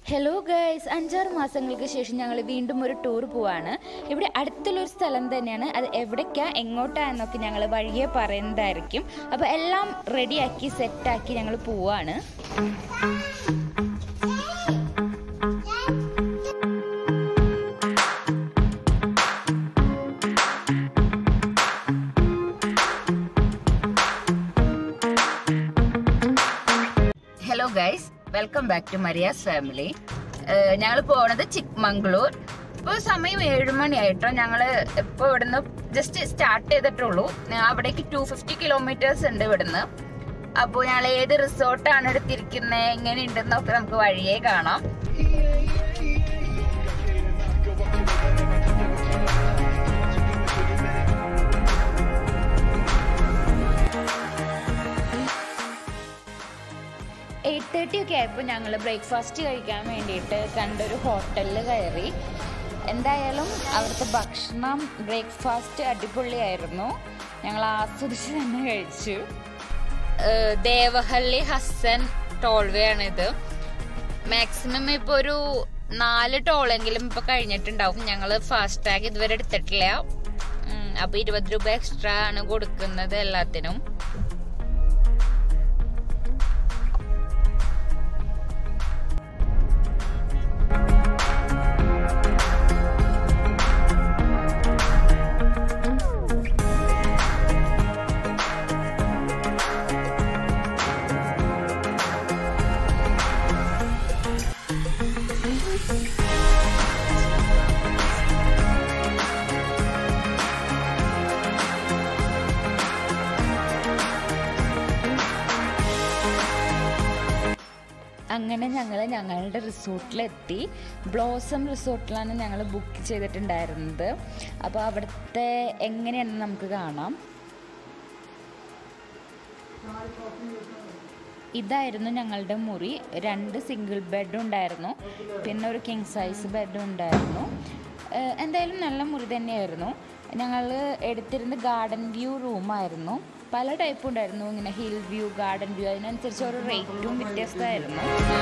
Hello guys അഞ്ചാറ് മാസങ്ങൾക്ക് ശേഷം ഞങ്ങൾ വീണ്ടും ഒരു ടൂർ പോവാണ് ഇവിടെ അടുത്തുള്ളൊരു സ്ഥലം തന്നെയാണ് അത് എവിടേക്കാ എങ്ങോട്ടാ എന്നൊക്കെ ഞങ്ങൾ വഴിയെ പറയുന്നതായിരിക്കും അപ്പോൾ എല്ലാം റെഡിയാക്കി സെറ്റാക്കി ഞങ്ങൾ പോവാണ് hello guys welcome back to Maria's family ഞങ്ങൾ പോണത് ചിക്മംഗ്ലൂർ ഇപ്പോൾ സമയം ഏഴ് മണിയായിട്ടോ ഞങ്ങൾ ഇപ്പോൾ ഇവിടുന്ന് ജസ്റ്റ് സ്റ്റാർട്ട് ചെയ്തിട്ടുള്ളൂ ഞാൻ അവിടേക്ക് ടു ഫിഫ്റ്റി കിലോമീറ്റേഴ്സ് ഉണ്ട് ഇവിടുന്ന് അപ്പോൾ ഞങ്ങൾ ഏത് റിസോർട്ടാണ് എടുത്തിരിക്കുന്നത് എങ്ങനെ ഉണ്ടെന്നൊക്കെ നമുക്ക് വഴിയേ കാണാം എയ്റ്റ് തേർട്ടി ഒക്കെ ആയപ്പോൾ ഞങ്ങൾ ബ്രേക്ക്ഫാസ്റ്റ് കഴിക്കാൻ വേണ്ടിയിട്ട് കണ്ടൊരു ഹോട്ടലിൽ കയറി എന്തായാലും അവിടുത്തെ ഭക്ഷണം ബ്രേക്ക്ഫാസ്റ്റ് അടിപൊളിയായിരുന്നു ഞങ്ങൾ ആസ്വദിച്ച് തന്നെ കഴിച്ചു ഏഹ് ദേവഹള്ളി ഹസൻ ടോൾവേ ആണിത് മാക്സിമം ഇപ്പോൾ ഒരു നാല് ടോളെങ്കിലും ഇപ്പോൾ കഴിഞ്ഞിട്ടുണ്ടാവും ഞങ്ങൾ ഫാസ്റ്റ് ടാഗ് ഇതുവരെ എടുത്തിട്ടില്ല ഉം, അപ്പൊ ഇരുപത് രൂപ എക്സ്ട്രാ ആണ് കൊടുക്കുന്നത് എല്ലാത്തിനും അങ്ങനെ ഞങ്ങൾ ഞങ്ങളുടെ റിസോർട്ടിലെത്തി ബ്ലോസം റിസോർട്ടിലാണ് ഞങ്ങൾ ബുക്ക് ചെയ്തിട്ടുണ്ടായിരുന്നത് അപ്പോൾ അവിടുത്തെ എങ്ങനെയാണെന്ന് നമുക്ക് കാണാം ഇതായിരുന്നു ഞങ്ങളുടെ മുറി രണ്ട് സിംഗിൾ ബെഡും ഉണ്ടായിരുന്നു പിന്നെ ഒരു കിങ് സൈസ് ബെഡും ഉണ്ടായിരുന്നു ഏഹ് എന്തായാലും നല്ല മുറി തന്നെയായിരുന്നു ഞങ്ങൾ എടുത്തിരുന്ന ഗാർഡൻ വ്യൂ റൂമായിരുന്നു പല ടൈപ്പ് ഉണ്ടായിരുന്നു ഇങ്ങനെ ഹിൽ വ്യൂ ഗാർഡൻ വ്യൂ അതിനനുസരിച്ച് ഓരോ റേറ്റും വ്യത്യസ്തമായിരുന്നു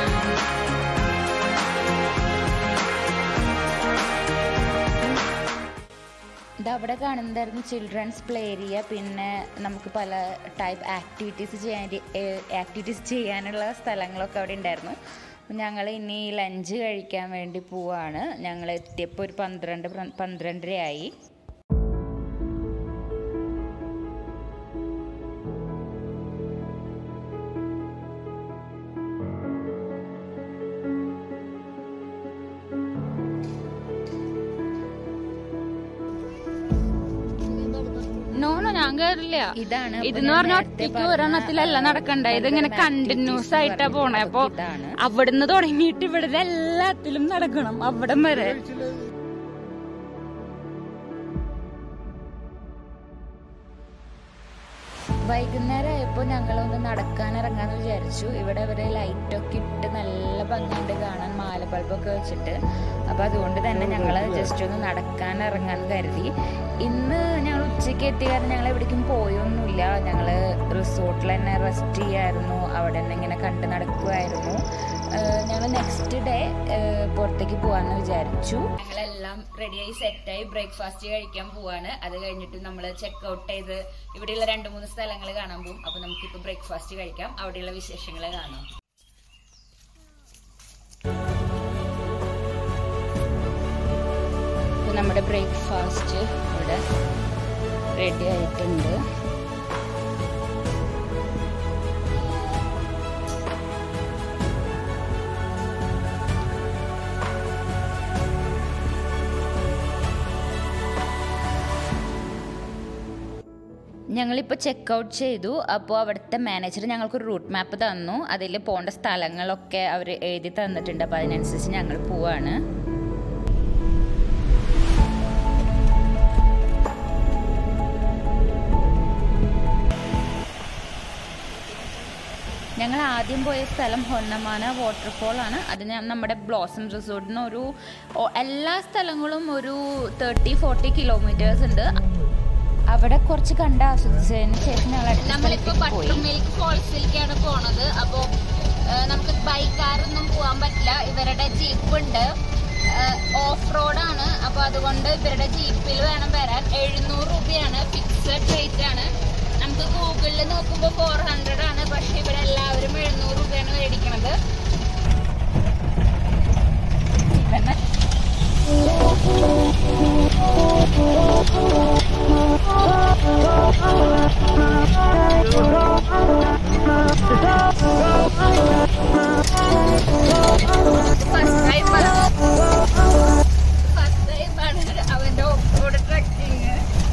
ഇത് അവിടെ കാണുന്നതായിരുന്നു ചിൽഡ്രൻസ് പ്ലേ ഏരിയ പിന്നെ നമുക്ക് പല ടൈപ്പ് ആക്ടിവിറ്റീസ് ചെയ്യാൻ ആക്ടിവിറ്റീസ് ചെയ്യാനുള്ള സ്ഥലങ്ങളൊക്കെ അവിടെ ഉണ്ടായിരുന്നു ഞങ്ങൾ ഇനി ലഞ്ച് കഴിക്കാൻ വേണ്ടി പോവാണ് ഞങ്ങൾ എത്തിയപ്പോൾ ഒരു പന്ത്രണ്ട് പ്ര- പന്ത്രണ്ടരയായി നോ നോ ഞാൻ കേറില്ല ഇതാണ് അപ്പൊ ഇതെന്ന് ഞാൻ പറഞ്ഞ നേരത്തെ ഒറ്റയ്ക്ക് പറഞ്ഞ, ഒരെണ്ണത്തിലല്ല ആ, നടക്കണ്ട ഇതിങ്ങനെ പലതരം കണ്ടിന്യൂസ് activities ആയിട്ടാ പറഞ്ഞു. പോണേ അപ്പൊ അതൊക്കെ ഇതാണ്. അവിടുന്ന് തുടങ്ങിയിട്ട് ഇവിടെ എല്ലാത്തിലും നടക്കണം അവിടം വരെ വൈകുന്നേരം ആയപ്പോൾ ഞങ്ങളൊന്ന് നടക്കാൻ ഇറങ്ങാന്ന് വിചാരിച്ചു ഇവിടെ അവര് ലൈറ്റൊക്കെ ഇട്ട് നല്ല ഭംഗിയുണ്ട് കാണാൻ മാല ബൾബൊക്കെ വെച്ചിട്ട് അപ്പൊ അതുകൊണ്ട് തന്നെ ഞങ്ങൾ ജസ്റ്റ് ഒന്ന് നടക്കാൻ ഇറങ്ങാന്ന് കരുതി ഇന്ന് ഞങ്ങൾ ഉച്ചയ്ക്ക് എത്തിയ കാരണം ഞങ്ങൾ എവിടേക്കും പോയൊന്നുമില്ല ഞങ്ങൾ റിസോർട്ടിൽ തന്നെ റെസ്റ്റ് ചെയ്യായിരുന്നു അവിടെ തന്നെ ഇങ്ങനെ കണ്ട് നടക്കുമായിരുന്നു ഞങ്ങൾ നെക്സ്റ്റ് ഡേ പുറത്തേക്ക് പോവാന്ന് വിചാരിച്ചു ഞങ്ങളെല്ലാം റെഡിയായി സെറ്റായി ബ്രേക്ക്ഫാസ്റ്റ് കഴിക്കാൻ പോവാണ് അത് കഴിഞ്ഞിട്ട് നമ്മൾ ചെക്ക് ഔട്ട് ചെയ്ത് ഇവിടെയുള്ള രണ്ട് മൂന്ന് സ്ഥലങ്ങൾ കാണാൻ പോകും അപ്പൊ നമുക്കിപ്പോ ബ്രേക്ക്ഫാസ്റ്റ് കഴിക്കാം അവിടെയുള്ള വിശേഷങ്ങൾ കാണാം ഇപ്പൊ നമ്മുടെ ബ്രേക്ക്ഫാസ്റ്റ് ഇവിടെ റെഡി ആയിട്ടുണ്ട് ഞങ്ങളിപ്പോൾ ചെക്ക് ഔട്ട് ചെയ്തു അപ്പോൾ അവിടുത്തെ മാനേജർ ഞങ്ങൾക്ക് ഒരു റൂട്ട് മാപ്പ് തന്നു അതിൽ പോകേണ്ട സ്ഥലങ്ങളൊക്കെ അവർ എഴുതി തന്നിട്ടുണ്ട് അപ്പോൾ അതിനനുസരിച്ച് ഞങ്ങൾ പോവാണ് ഞങ്ങൾ ആദ്യം പോയ സ്ഥലം ഹൊന്നമാന വാട്ടർഫോൾ ആണ് അത് ഞാൻ- നമ്മുടെ ബ്ലോസം റിസോർട്ടിന് ഒരു ഓ- എല്ലാ സ്ഥലങ്ങളും ഒരു തേർട്ടി ഫോർട്ടി കിലോമീറ്റേഴ്സ് ഉണ്ട് അവിടെ കുറച്ച് കണ്ട് ആസ്വദിച്ചതിന് ശേഷം ഞങ്ങൾ അടുത്ത നമ്മളിപ്പോ സ്ഥലത്തേക്ക് പോയി ബട്ടർ മിൽക്ക് ഫോൾസിലേക്കാണ് പോണത് അപ്പൊ നമുക്ക് ബൈക്കാറൊന്നും പോകാൻ പറ്റില്ല ഇവരുടെ ജീപ്പ് ഉണ്ട് ഓഫ് റോഡാണ് അപ്പൊ അതുകൊണ്ട് ഇവരുടെ ജീപ്പിൽ വേണം വരാൻ എഴുന്നൂറ് രൂപയാണ് ഫിക്സഡ് റേറ്റ് ആണ് നമുക്ക് ഗൂഗിളിൽ നോക്കുമ്പോൾ ഫോർ ഹൺഡ്രഡ് ആണ് പക്ഷെ ഇവിടെ എല്ലാവരും എഴുന്നൂറ് രൂപയാണ് മേടിക്കണത് ഇവനെ ഫസ്റ്റ് ടൈമാണ് ഫസ്റ്റ് ടൈമാണ് അവന്റെ ഓഫ് റോഡ് ട്രക്കിങ്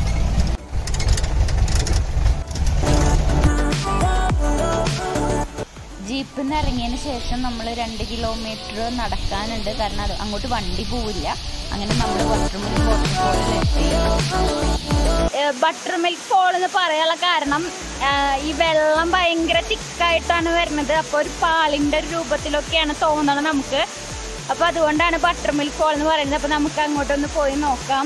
ജീപ്പിൽ നിന്ന് ഇറങ്ങിയതിന് ശേഷം നമ്മൾ രണ്ട് കിലോമീറ്റർ നടക്കാനുണ്ട് കാരണം അത് അങ്ങോട്ട് വണ്ടി പോവില്ല അങ്ങനെ നമ്മൾ ബട്ടർ മിൽക്ക് വാട്ടർഫോളിലെത്തി ബട്ടർ മിൽക്ക് ഫോൾ എന്ന് പറയാനുള്ള കാരണം ആ, ഈ വെള്ളം ഭയങ്കര തിക്കായിട്ടാണ് വരുന്നത് അപ്പോൾ ഒരു പാലിൻ്റെ ഒരു രൂപത്തിലൊക്കെയാണ് തോന്നണത് നമുക്ക് അപ്പോൾ അതുകൊണ്ടാണ് ബട്ടർ മിൽക്ക് ഫോൾ എന്ന് പറയുന്നത് അപ്പോൾ നമുക്ക് അങ്ങോട്ടൊന്ന് പോയി നോക്കാം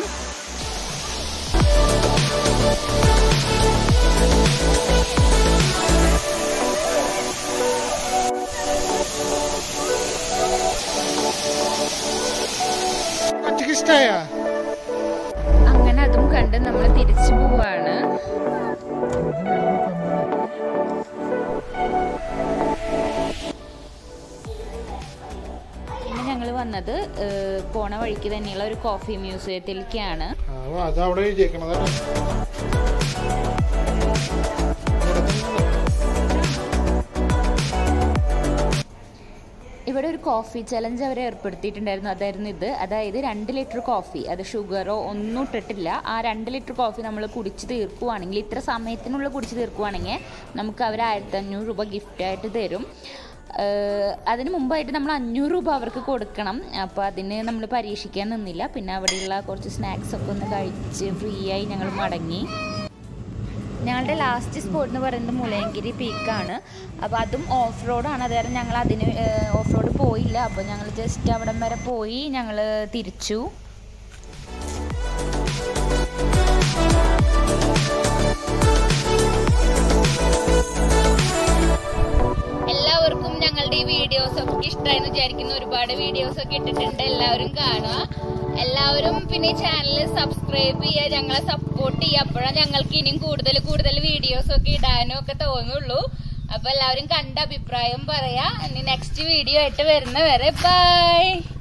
ഒറ്റയ്ക്ക് ഇഷ്ടമായ അങ്ങനെ അതും കണ്ട് നമ്മൾ തിരിച്ചു പോവാണ് പിന്നെ ഞങ്ങൾ വന്നത് ഏഹ്, പോണ വഴിക്ക് തന്നെയുള്ള ഒരു കോഫി മ്യൂസിയത്തിലേക്കാണ് അത് അവിടെ എഴുതിയേക്കണതാണ് ഇവിടെ ഒരു കോഫി ചലഞ്ച് അവർ ഏർപ്പെടുത്തിയിട്ടുണ്ടായിരുന്നു അതായിരുന്നു ഇത് അതായത് രണ്ട് ലിറ്റർ കോഫി അത് ഷുഗറോ ഒന്നും ഇട്ടിട്ടില്ല ആ രണ്ട് ലിറ്റർ കോഫി നമ്മൾ കുടിച്ച് തീർക്കുവാണെങ്കിൽ ഇത്ര സമയത്തിനുള്ളിൽ കുടിച്ച് തീർക്കുവാണെങ്കിൽ നമുക്ക് അവർ ആയിരത്തി അഞ്ഞൂറ് രൂപ ഗിഫ്റ്റായിട്ട് തരും ഏഹ് അതിന് മുമ്പായിട്ട് നമ്മൾ അഞ്ഞൂറ് രൂപ അവർക്ക് കൊടുക്കണം അപ്പോൾ അതിന് നമ്മൾ പരീക്ഷിക്കാൻ നിന്നില്ല പിന്നെ അവിടെയുള്ള കുറച്ച് സ്നാക്സ് ഒക്കെ ഒന്ന് കഴിച്ച് ഫ്രീ ആയി ഞങ്ങൾ മടങ്ങി ഞങ്ങളുടെ ലാസ്റ്റ് സ്പോട്ട് എന്ന് പറയുന്നത് മുളയങ്കിരി പീക്കാണ് അപ്പോൾ അതും ഓഫ് റോഡാണ് അത് കാരണം ഞങ്ങൾ അതിന് ഓഫ് റോഡ് പോയില്ല അപ്പോൾ ഞങ്ങൾ ജസ്റ്റ് അവിടം വരെ പോയി ഞങ്ങൾ തിരിച്ചു എല്ലാവർക്കും ഞങ്ങളുടെ ഈ വീഡിയോസ് ഒക്കെ ഇഷ്ടമായെന്ന് വിചാരിക്കുന്നു ഒരുപാട് വീഡിയോസ് ഒക്കെ ഇട്ടിട്ടുണ്ട് എല്ലാവരും കാണുക എല്ലാവരും പിന്നെ ചാനൽ സബ്സ്ക്രൈബ് ചെയ്യുക ഞങ്ങളെ സപ്പോർട്ട് ചെയ്യുക അപ്പോഴാണ് ഞങ്ങൾക്ക് ഇനിയും കൂടുതൽ കൂടുതൽ വീഡിയോസ് ഒക്കെ ഇടാനും ഒക്കെ തോന്നുള്ളൂ അപ്പൊ എല്ലാവരും കണ്ട അഭിപ്രായം പറയാ ഇനി നെക്സ്റ്റ് വീഡിയോ ആയിട്ട് വരുന്ന വരെ ബൈ